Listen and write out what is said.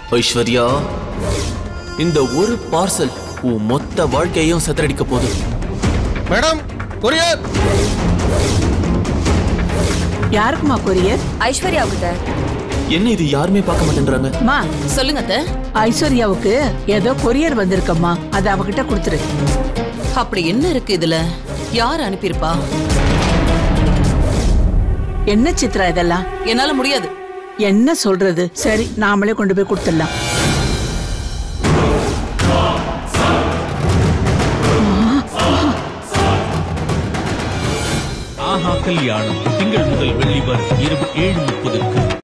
ஐஸ்வர்யா இந்த ஒரு பார்சல் உன் மொத்த வாழ்க்கையையும் சிதறடிக்க போகுது மேடம் கொரியர் யாருக்குமா கொரியர் ஐஸ்வர்யாவுக்கு தான் என்ன இது யாருமே பார்க்க மாட்டேன்றாங்க அம்மா சொல்லுங்க அத்தை ஐஸ்வர்யாவுக்கு ஏதோ கொரியர் வந்திருக்கம்மா அதை அவகிட்ட கொடுத்துரு அப்படி என்ன இருக்கு இதுல யார் அனுப்பியிருப்பா என்ன சித்ரா இதெல்லாம் என்னால முடியாது என்ன சொல்றது சரி நாமளே கொண்டு போய் கொடுத்துடலாம் ஆஹா கல்யாணம் திங்கள் முதல் வெள்ளி வரை இரவு ஏழு முப்பதுக்கு